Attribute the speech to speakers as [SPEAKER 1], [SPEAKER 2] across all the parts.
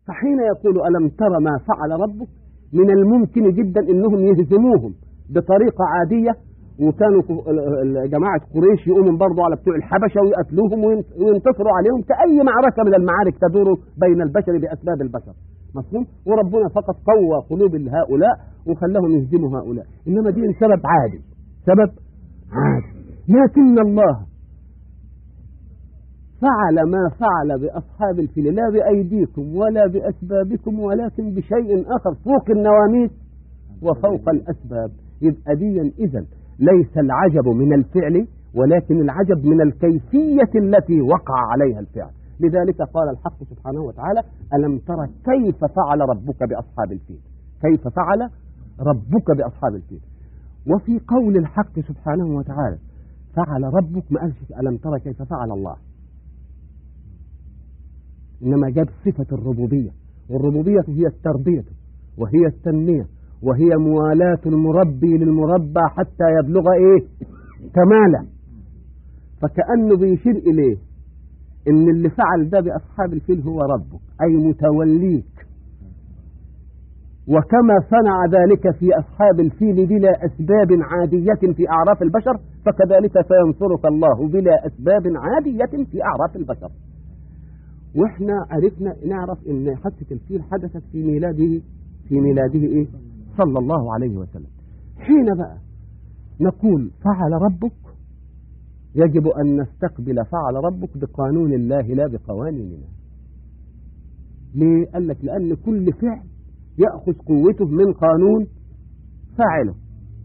[SPEAKER 1] فحين يقول ألم تر ما فعل ربك من الممكن جدا أنهم يهزموهم بطريقة عادية وكانوا جماعة قريش يقوموا برضه على بتوع الحبشة ويقتلوهم وينتصروا عليهم كأي معركة من المعارك تدور بين البشر بأسباب البشر مفهوم وربنا فقط قوى قلوب هؤلاء وخلاهم يهزموا هؤلاء إنما دي سبب عادي سبب عادي لكن الله فعل ما فعل بأصحاب الفيل لا بأيديكم ولا بأسبابكم ولكن بشيء آخر فوق النواميس وفوق الأسباب يبقى ديا إذا ليس العجب من الفعل ولكن العجب من الكيفية التي وقع عليها الفعل لذلك قال الحق سبحانه وتعالى ألم ترى كيف فعل ربك بأصحاب الفيل كيف فعل ربك بأصحاب الفيل وفي قول الحق سبحانه وتعالى فعل ربك ما قالش ألم ترى كيف فعل الله إنما جاب صفة الربوبية والربوبية هي التربية وهي التنمية وهي موالاة المربي للمربى حتى يبلغ إيه كماله فكأنه بيشير إليه إن اللي فعل ده بأصحاب الفيل هو ربك أي متوليك وكما صنع ذلك في أصحاب الفيل بلا أسباب عادية في أعراف البشر فكذلك سينصرك الله بلا أسباب عادية في أعراف البشر واحنا عرفنا نعرف ان حادثة الفيل حدثت في ميلاده في ميلاده ايه صلى الله عليه وسلم حين بقى نقول فعل ربك يجب أن نستقبل فعل ربك بقانون الله لا بقوانيننا ليه؟ قال لك لأن كل فعل يأخذ قوته من قانون فاعله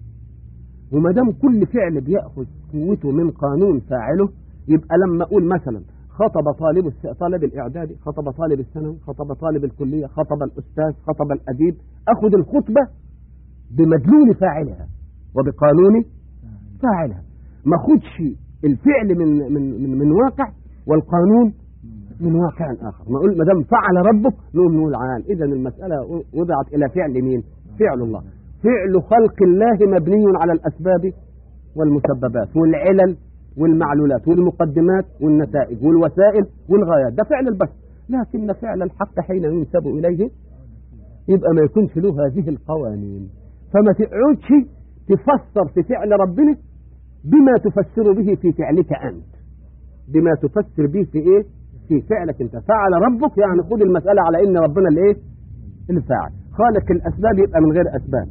[SPEAKER 1] وما دام كل فعل بيأخذ قوته من قانون فاعله يبقى لما أقول مثلا خطب طالب طالب الإعدادي خطب طالب الثانوي خطب طالب الكلية خطب الأستاذ خطب الأديب أخذ الخطبة بمدلول فاعلها وبقانون فاعلها ما خدش الفعل من من من, من واقع والقانون من واقع آخر ما ما دام فعل ربك نقول نقول عال إذا المسألة وضعت إلى فعل مين؟ فعل الله فعل خلق الله مبني على الأسباب والمسببات والعلل والمعلولات والمقدمات والنتائج والوسائل والغايات ده فعل البشر لكن فعل الحق حين ينسب إليه يبقى ما يكونش له هذه القوانين فما تقعدش تفسر في فعل ربنا بما تفسر به في فعلك أنت بما تفسر به في إيه في فعلك أنت فعل ربك يعني خد المسألة على إن ربنا الإيه الفاعل خالق الأسباب يبقى من غير أسباب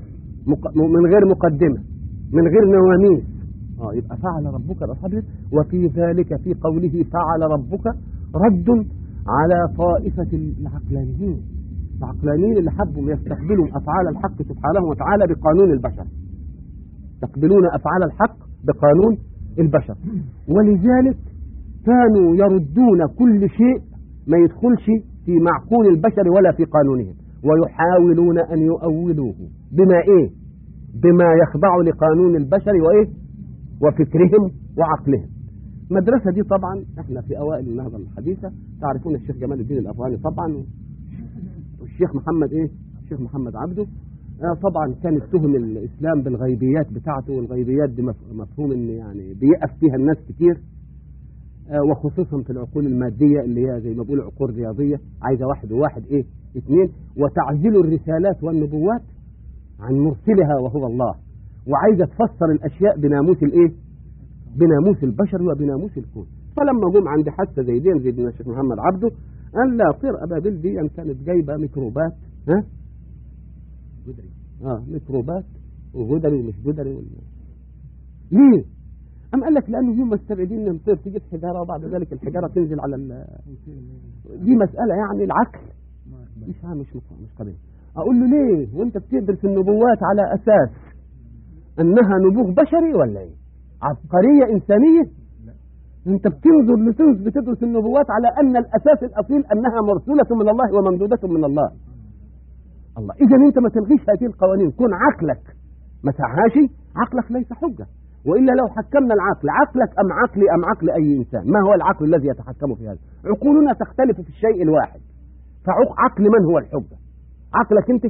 [SPEAKER 1] من غير مقدمة من غير نواميس آه يبقى فعل ربك بأصحابه وفي ذلك في قوله فعل ربك رد على طائفة العقلانيين العقلانيين اللي حبوا يستقبلوا أفعال الحق سبحانه وتعالى بقانون البشر يستقبلون أفعال الحق بقانون البشر ولذلك كانوا يردون كل شيء ما يدخلش في معقول البشر ولا في قانونهم ويحاولون أن يؤولوه بما إيه بما يخضع لقانون البشر وإيه وفكرهم وعقلهم المدرسة دي طبعا احنا في أوائل النهضة الحديثة تعرفون الشيخ جمال الدين الأفغاني طبعا والشيخ محمد ايه الشيخ محمد عبده آه طبعا كان اتهم الإسلام بالغيبيات بتاعته والغيبيات دي مفهوم ان يعني بيقف فيها الناس كتير آه وخصوصا في العقول المادية اللي هي زي ما بقول عقول رياضية عايزة واحد وواحد ايه اثنين وتعزل الرسالات والنبوات عن مرسلها وهو الله وعايزة تفسر الأشياء بناموس الإيه بناموس البشر وبناموس الكون فلما جم عند حادثة زي دي زي الشيخ محمد عبده قال لا طير أبابيل دي أن كانت جايبة ميكروبات ها جدري اه ميكروبات وجدري ومش جدري ولا ليه؟ أم قال لك لأنه هم مستبعدين أن الطير تجيب حجارة وبعد ذلك الحجارة تنزل على ال دي مسألة يعني العقل مش مش مش قضية أقول له ليه وأنت بتدرس النبوات على أساس أنها نبوغ بشري ولا إيه؟ عبقرية إنسانية؟ لا. أنت بتنظر لتنظر بتدرس النبوات على أن الأساس الأصيل أنها مرسولة من الله وممدودة من الله. الله إذا أنت ما تلغيش هذه القوانين كون عقلك ما سعهاش عقلك ليس حجة وإلا لو حكمنا العقل عقلك أم عقلي أم عقل أي إنسان ما هو العقل الذي يتحكم في هذا عقولنا تختلف في الشيء الواحد فعقل من هو الحجة عقلك أنت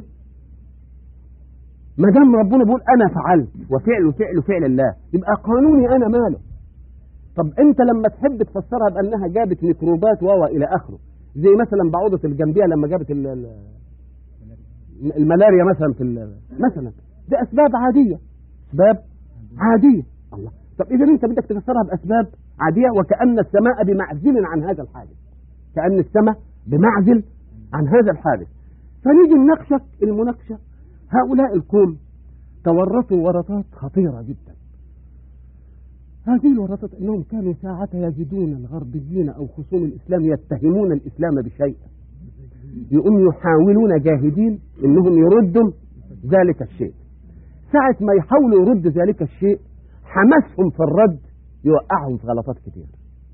[SPEAKER 1] ما دام ربنا بيقول انا فعلت وفعل فعل فعل الله يبقى قانوني انا ماله طب انت لما تحب تفسرها بانها جابت ميكروبات و الى اخره زي مثلا بعوضة الجنبية لما جابت ال- ال- الملاريا مثلا في ال- مثلا دي أسباب عادية أسباب عادية الله طب إذا أنت بدك تفسرها بأسباب عادية وكأن السماء بمعزل عن هذا الحادث كأن السماء بمعزل عن هذا الحادث فنيجي نناقشك المناقشة هؤلاء القوم تورطوا ورطات خطيرة جدا هذه الورطات انهم كانوا ساعة يجدون الغربيين او خصوم الاسلام يتهمون الاسلام بشيء يقوم يحاولون جاهدين انهم يردوا ذلك الشيء ساعة ما يحاولوا يردوا ذلك الشيء حمسهم في الرد يوقعهم في غلطات كتير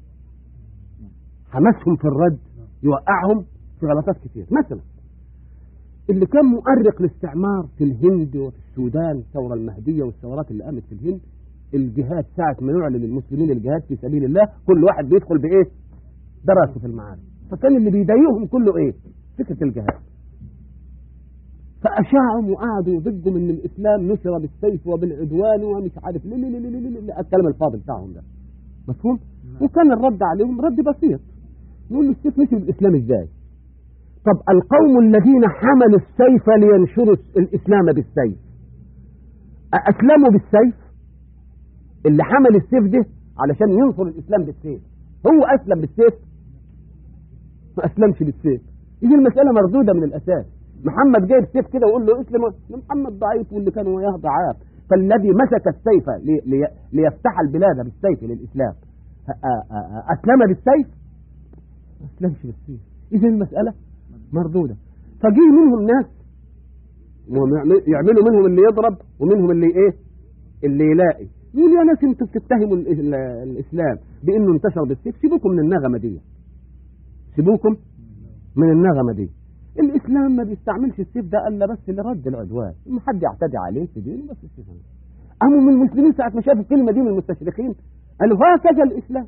[SPEAKER 1] حمسهم في الرد يوقعهم في غلطات كتير مثلا اللي كان مؤرق الاستعمار في الهند وفي السودان الثورة المهدية والثورات اللي قامت في الهند الجهاد ساعة ما يعلن المسلمين الجهاد في سبيل الله كل واحد بيدخل بإيه درسه في المعارك فكان اللي بيضايقهم كله إيه فكرة الجهاد فأشاعهم وقعدوا ضدهم إن الإسلام نشر بالسيف وبالعدوان ومش عارف ليه ليه ليه ليه ليه ليه الكلام الفاضي بتاعهم ده مفهوم؟ وكان الرد عليهم رد بسيط نقول له السيف نشر الإسلام إزاي؟ طب القوم الذين حملوا السيف لينشروا الإسلام بالسيف أسلموا بالسيف اللي حمل السيف ده علشان ينصر الإسلام بالسيف هو أسلم بالسيف ما أسلمش بالسيف دي المسألة مردودة من الأساس محمد جايب سيف كده ويقول له اسلم محمد ضعيف واللي كانوا وياه ضعاف فالذي مسك السيف لي لي ليفتح البلاد بالسيف للإسلام أسلم بالسيف ما أسلمش بالسيف إذا المسألة مردودة فجي منهم ناس يعملوا منهم اللي يضرب ومنهم اللي ايه اللي يلاقي يقول يا ناس انتوا بتتهموا الاسلام بانه انتشر بالسيف سيبوكم من النغمه دي سيبوكم من النغمه دي الاسلام ما بيستعملش السيف ده الا بس لرد العدوان ما حد يعتدي عليه في دينه بس السيف قاموا من المسلمين ساعه ما شافوا الكلمه دي من المستشرقين قالوا هكذا الاسلام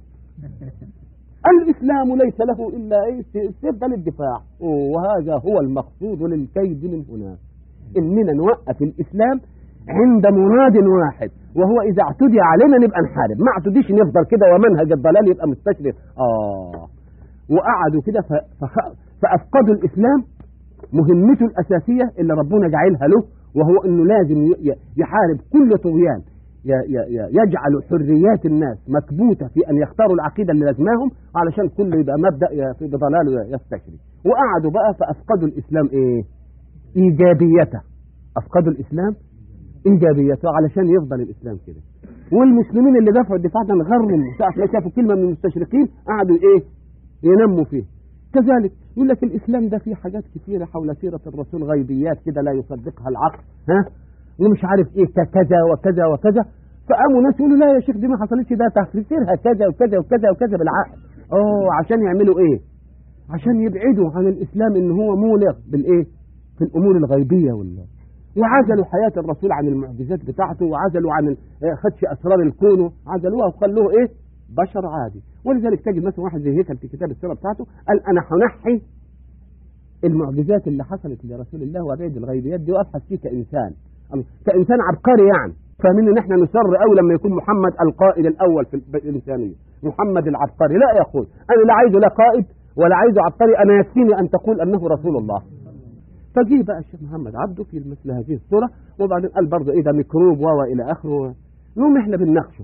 [SPEAKER 1] الإسلام ليس له إلا إيه السيف ده للدفاع وهذا هو المقصود للكيد من هنا إننا نوقف الإسلام عند مراد واحد وهو إذا اعتدي علينا نبقى نحارب ما اعتديش نفضل كده ومنهج الضلال يبقى مستشرق آه وقعدوا كده فأفقدوا الإسلام مهمته الأساسية اللي ربنا جعلها له وهو أنه لازم يحارب كل طغيان يجعل حريات الناس مكبوتة في أن يختاروا العقيدة اللي لازماهم علشان كله يبقى مبدأ بضلاله يستشري وقعدوا بقى فأفقدوا الإسلام إيه إيجابيته أفقدوا الإسلام إيجابيته علشان يفضل الإسلام كده والمسلمين اللي دفعوا الدفاع ده غرهم ساعة ما شافوا كلمة من المستشرقين قعدوا إيه ينموا فيه كذلك يقول لك الإسلام ده فيه حاجات كثيرة حول سيرة الرسول غيبيات كده لا يصدقها العقل ها ومش عارف ايه كذا وكذا وكذا فقاموا ناس يقولوا لا يا شيخ دي ما حصلتش ده تفسيرها كذا وكذا وكذا وكذا بالعقل اه عشان يعملوا ايه عشان يبعدوا عن الاسلام ان هو مولغ بالايه في الامور الغيبيه وال وعزلوا حياة الرسول عن المعجزات بتاعته وعزلوا عن خدش أسرار الكون عزلوها وخلوه إيه بشر عادي ولذلك تجد مثلا واحد زي هيكل في كتاب السيرة بتاعته قال أنا هنحي المعجزات اللي حصلت لرسول الله وابعد الغيبيات دي وابحث فيه كإنسان كإنسان عبقري يعني فاهمين ان احنا نسر قوي لما يكون محمد القائد الاول في الانسانيه محمد العبقري لا يقول انا لا عايزه لا قائد ولا عايزه عبقري انا يكفيني ان تقول انه رسول الله فجي بقى الشيخ محمد عبده في مثل هذه الصوره وبعدين قال برضه ايه ده ميكروب و الى اخره نقوم احنا بنناقشه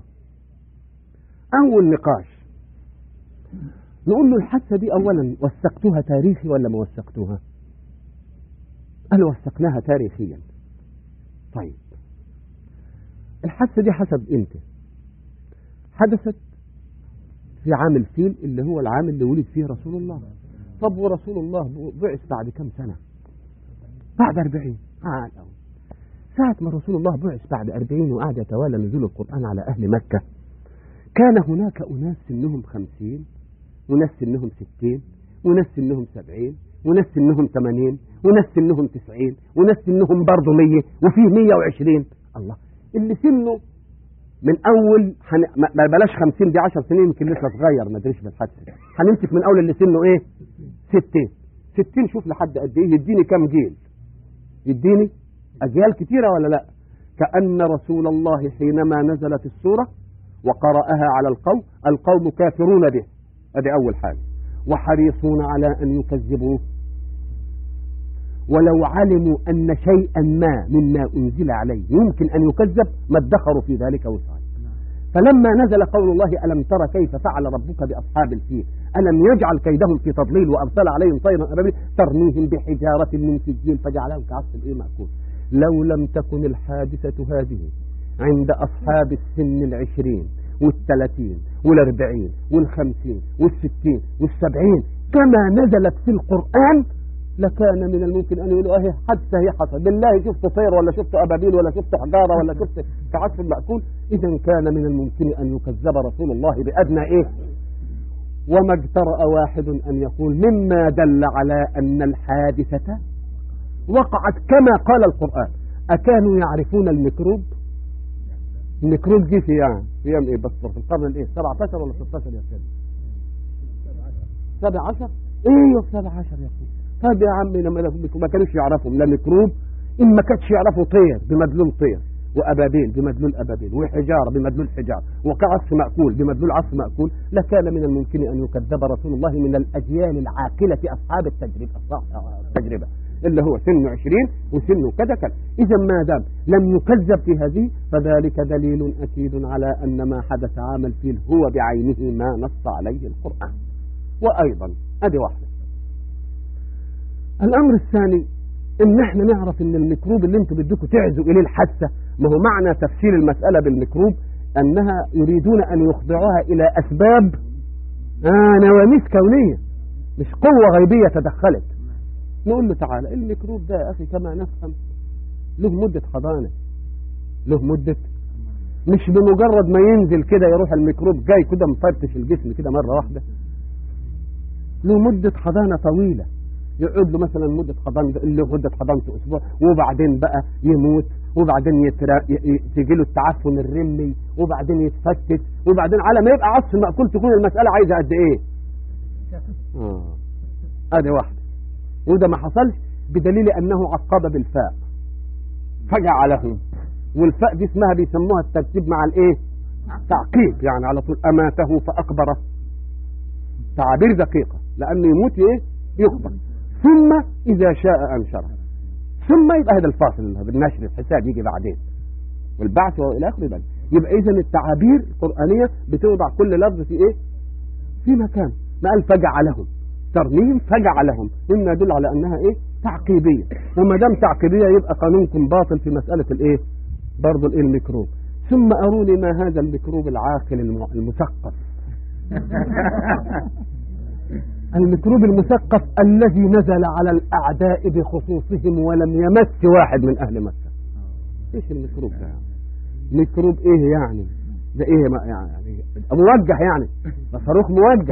[SPEAKER 1] اول نقاش نقول له الحادثه دي اولا وثقتوها تاريخي ولا ما وثقتوها؟ قال وثقناها تاريخيا طيب الحادثة دي حسب امتى حدثت في عام الفيل اللي هو العام اللي ولد فيه رسول الله طب ورسول الله بعث بعد كم سنة بعد أربعين عال أول ساعة ما رسول الله بعث بعد أربعين وقعد يتوالى نزول القرآن على أهل مكة كان هناك أناس سنهم خمسين وناس سنهم ستين وناس سنهم سبعين وناس سنهم ثمانين وناس سنهم تسعين وناس سنهم برضه مية وفيه مية وعشرين الله اللي سنه من اول حن... ما بلاش خمسين دي عشر سنين يمكن لسه صغير ما ادريش بالحادثه هنمسك من اول اللي سنه ايه ستين ستين شوف لحد قد ايه يديني كام جيل يديني اجيال كتيره ولا لا كان رسول الله حينما نزلت السوره وقرأها على القوم القوم كافرون به ادي اول حاجه وحريصون على أن يكذبوه ولو علموا أن شيئا ما مما أنزل عليه يمكن أن يكذب ما ادخروا في ذلك وسعا فلما نزل قول الله ألم تر كيف فعل ربك بأصحاب الفيل ألم يجعل كيدهم في تضليل وأرسل عليهم طيرا أبابيل ترميهم بحجارة من سجيل فجعلهم كعصف إيه مأكول لو لم تكن الحادثة هذه عند أصحاب السن العشرين والثلاثين والأربعين والخمسين والستين والسبعين كما نزلت في القرآن لكان من الممكن أن يقولوا أهي حادثة هي حصل بالله شفت طير ولا شفت أبابيل ولا شفت حجارة ولا شفت كعصف مأكول إذا كان من الممكن أن يكذب رسول الله بأدنى إيه وما اجترأ واحد أن يقول مما دل على أن الحادثة وقعت كما قال القرآن أكانوا يعرفون الميكروب الميكروب جه في يعني في ايام ايه بس في القرن الايه 17 ولا 16 يا سيدي 17 ايوه 17 يا اخوي طب يا عمي لما ما كانوش يعرفوا لا ميكروب ان ما كانش يعرفوا طير بمدلول طير وابابيل بمدلول ابابيل وحجاره بمدلول حجار وكعصف ماكول بمدلول عصف ماكول لكان من الممكن ان يكذب رسول الله من الاجيال العاقله اصحاب التجربه التجربه اللي هو سنه 20 وسنه كذا كذا إذا ما دام لم يكذب في هذه فذلك دليل أكيد على أن ما حدث عام الفيل هو بعينه ما نص عليه القرآن وأيضا أدي واحدة الأمر الثاني إن احنا نعرف إن الميكروب اللي انتم بدكم تعزوا إليه الحادثة ما هو معنى تفسير المسألة بالميكروب أنها يريدون أن يخضعوها إلى أسباب آه نواميس كونية مش قوة غيبية تدخلت نقول له تعالى الميكروب ده يا أخي كما نفهم له مدة حضانة له مدة مش بمجرد ما ينزل كده يروح الميكروب جاي كده مفرتش الجسم كده مرة واحدة له مدة حضانة طويلة يقعد له مثلا مدة حضانة له مدة حضانته أسبوع وبعدين بقى يموت وبعدين يترا... تيجي له التعفن الرمي وبعدين يتفتت وبعدين على ما يبقى عصف مأكول تكون المسألة عايزة قد إيه؟ آه ادي واحدة وده ما حصلش بدليل أنه عقب بالفاء فجعلهم والفاء دي اسمها بيسموها الترتيب مع الايه تعقيب يعني على طول اماته فاقبره تعابير دقيقه لانه يموت ايه يخبر ثم اذا شاء انشره ثم يبقى هذا الفاصل بالنشر الحساب يجي بعدين والبعث والى اخره يبقى يبقى اذا التعابير القرانيه بتوضع كل لفظ في ايه في مكان ما قال فجعلهم ترميم فجعلهم مما يدل على انها ايه تعقيبيه وما دام تعقيبيه يبقى قانونكم باطل في مساله الايه برضه الايه الميكروب ثم اروني ما هذا الميكروب العاقل المثقف الميكروب المثقف الذي نزل على الاعداء بخصوصهم ولم يمس واحد من اهل مكه ايش الميكروب ده ميكروب ايه يعني ده ايه ما يعني موجه يعني ده صاروخ موجه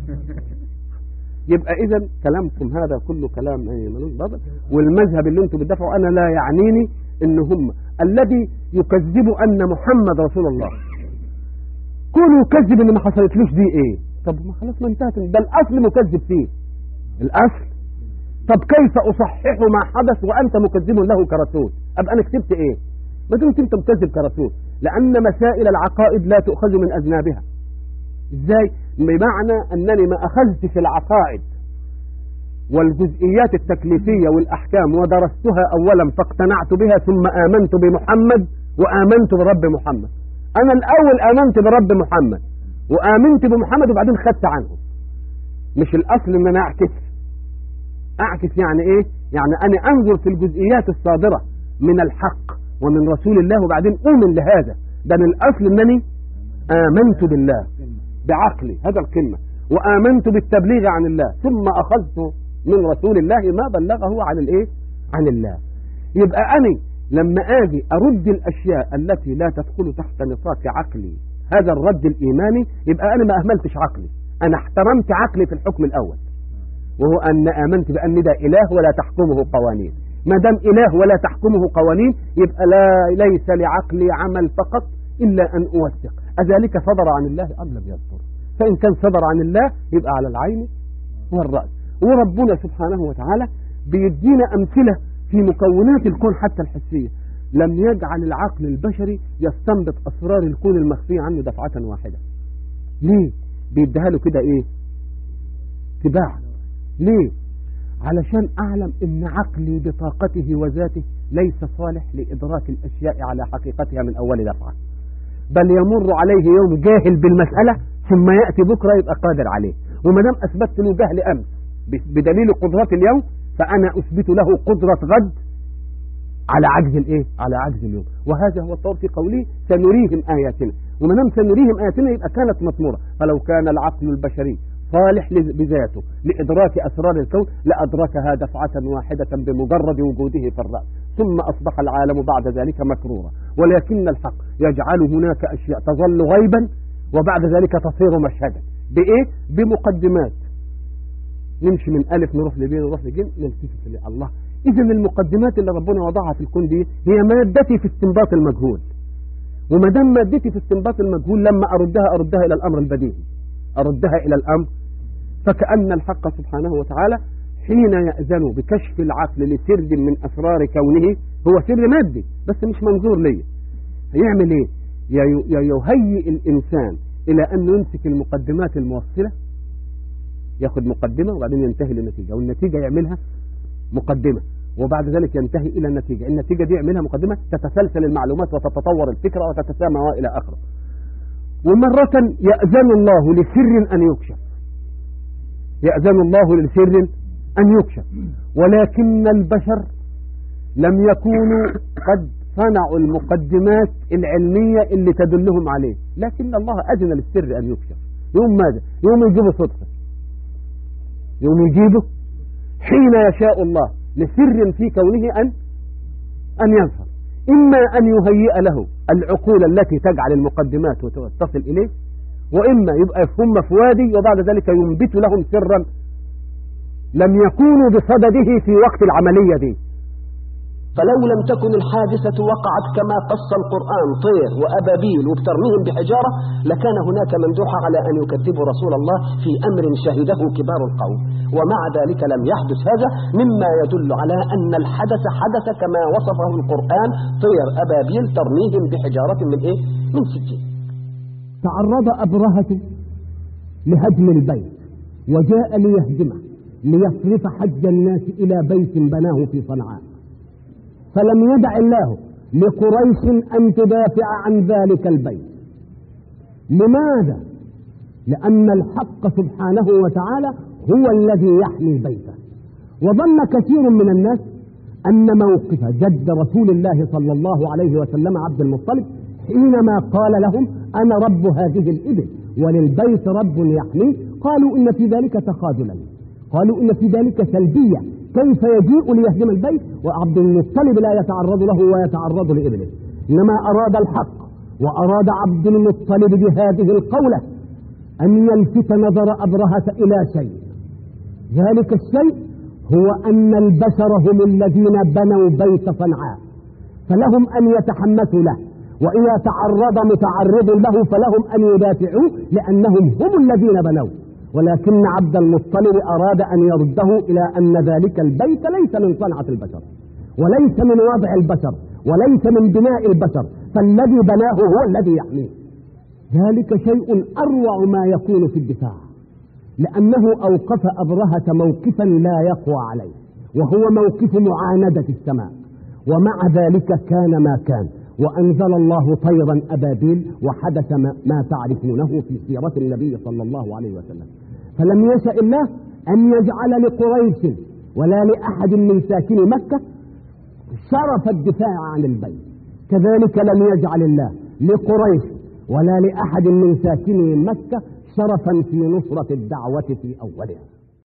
[SPEAKER 1] يبقى اذا كلامكم هذا كله كلام ايه ملوش بابا والمذهب اللي انتم بتدافعوا انا لا يعنيني ان هم الذي يكذب ان محمد رسول الله كونه يكذب ان ما حصلتلوش دي ايه طب ما خلاص ما انتهت ده الاصل مكذب فيه الاصل طب كيف اصحح ما حدث وانت مكذب له كرسول ابقى انا كتبت ايه ما دمت انت مكذب كرسول لان مسائل العقائد لا تؤخذ من اذنابها ازاي بمعنى أنني ما أخذت في العقائد والجزئيات التكليفية والأحكام ودرستها أولا فاقتنعت بها ثم آمنت بمحمد وآمنت برب محمد أنا الأول آمنت برب محمد وآمنت بمحمد وبعدين خدت عنه مش الأصل أن أنا أعكس أعكس يعني إيه يعني أنا أنظر في الجزئيات الصادرة من الحق ومن رسول الله وبعدين أؤمن لهذا ده من الأصل أنني آمنت بالله بعقلي هذا الكلمة وآمنت بالتبليغ عن الله ثم أخذت من رسول الله ما بلغه عن الإيه عن الله يبقى أنا لما آجي أرد الأشياء التي لا تدخل تحت نطاق عقلي هذا الرد الإيماني يبقى أنا ما أهملتش عقلي أنا احترمت عقلي في الحكم الأول وهو أن آمنت بأن ده إله ولا تحكمه قوانين ما دام إله ولا تحكمه قوانين يبقى لا ليس لعقلي عمل فقط إلا أن أوثق أذلك صدر عن الله أم لم يصدر فإن كان صدر عن الله يبقى على العين والرأس وربنا سبحانه وتعالى بيدينا أمثلة في مكونات الكون حتى الحسية لم يجعل العقل البشري يستنبط أسرار الكون المخفية عنه دفعة واحدة ليه بيديها له كده إيه تباعا ليه علشان أعلم أن عقلي بطاقته وذاته ليس صالح لإدراك الأشياء على حقيقتها من أول دفعة بل يمر عليه يوم جاهل بالمسألة ثم يأتي بكرة يبقى قادر عليه وما دام أثبتت له جهل أمس بدليل قدرات اليوم فأنا أثبت له قدرة غد على عجز الايه على عجز اليوم وهذا هو الطور في قوله سنريهم آياتنا وما دام سنريهم آياتنا يبقى كانت مطمورة فلو كان العقل البشري صالح بذاته لإدراك أسرار الكون لأدركها دفعة واحدة بمجرد وجوده في الرأس ثم أصبح العالم بعد ذلك مكرورا ولكن الحق يجعل هناك أشياء تظل غيبا وبعد ذلك تصير مشهدا بإيه؟ بمقدمات نمشي من ألف نروح لبين نروح لجيم نلتفت الله إذا المقدمات اللي ربنا وضعها في الكون دي هي مادتي في استنباط المجهول وما دام مادتي في استنباط المجهول لما أردها أردها إلى الأمر البديهي أردها إلى الأمر فكأن الحق سبحانه وتعالى حين يأذن بكشف العقل لسر من أسرار كونه هو سر مادي بس مش منظور ليه هيعمل ايه يهيئ الإنسان إلى أن يمسك المقدمات الموصلة ياخد مقدمة وبعدين ينتهي للنتيجة والنتيجة يعملها مقدمة وبعد ذلك ينتهي إلى النتيجة النتيجة دي يعملها مقدمة تتسلسل المعلومات وتتطور الفكرة وتتسامى إلى آخره ومرة يأذن الله لسر أن يكشف يأذن الله لسر أن يكشف ولكن البشر لم يكونوا قد صنعوا المقدمات العلمية اللي تدلهم عليه لكن الله أذن للسر أن يكشف يوم ماذا يوم يجيبه صدفة يوم يجيبه حين يشاء الله لسر في كونه أن أن يظهر إما أن يهيئ له العقول التي تجعل المقدمات وتصل إليه وإما يبقى هم في وادي وبعد ذلك ينبت لهم سرا لم يكونوا بصدده في وقت العملية دي
[SPEAKER 2] فلو لم تكن الحادثة وقعت كما قص القرآن طير وأبابيل وبترميهم بحجارة لكان هناك مندوحة على أن يكذبوا رسول الله في أمر شهده كبار القوم ومع ذلك لم يحدث هذا مما يدل على أن الحدث حدث كما وصفه القرآن طير أبابيل ترميهم بحجارة من إيه؟ من سجين
[SPEAKER 3] تعرض أبرهة لهدم البيت وجاء ليهدمه ليصرف حج الناس إلى بيت بناه في صنعاء فلم يدع الله لقريش أن تدافع عن ذلك البيت لماذا؟ لأن الحق سبحانه وتعالى هو الذي يحمي بيته وظن كثير من الناس أن موقف جد رسول الله صلى الله عليه وسلم عبد المطلب حينما قال لهم أنا رب هذه الإبل وللبيت رب يحمي قالوا إن في ذلك تخاذلا قالوا إن في ذلك سلبية كيف يجيء ليهدم البيت وعبد المطلب لا يتعرض له ويتعرض لإبله إنما أراد الحق وأراد عبد المطلب بهذه القولة أن يلفت نظر أبرهة إلى شيء ذلك الشيء هو أن البشر هم الذين بنوا بيت صنعاء فلهم أن يتحمسوا له وإذا تعرض متعرض له فلهم أن يدافعوا لأنهم هم الذين بنوا ولكن عبد المطلب أراد أن يرده إلى أن ذلك البيت ليس من صنعة البشر وليس من وضع البشر وليس من بناء البشر فالذي بناه هو الذي يحميه ذلك شيء أروع ما يكون في الدفاع لأنه أوقف أبرهة موقفا لا يقوى عليه وهو موقف معاندة السماء ومع ذلك كان ما كان وأنزل الله طيرا أبابيل وحدث ما تعرفونه في سيرة النبي صلى الله عليه وسلم فلم يشأ الله أن يجعل لقريش ولا لأحد من ساكني مكة شرف الدفاع عن البيت كذلك لم يجعل الله لقريش ولا لأحد من ساكني مكة شرفا في نصرة الدعوة في أولها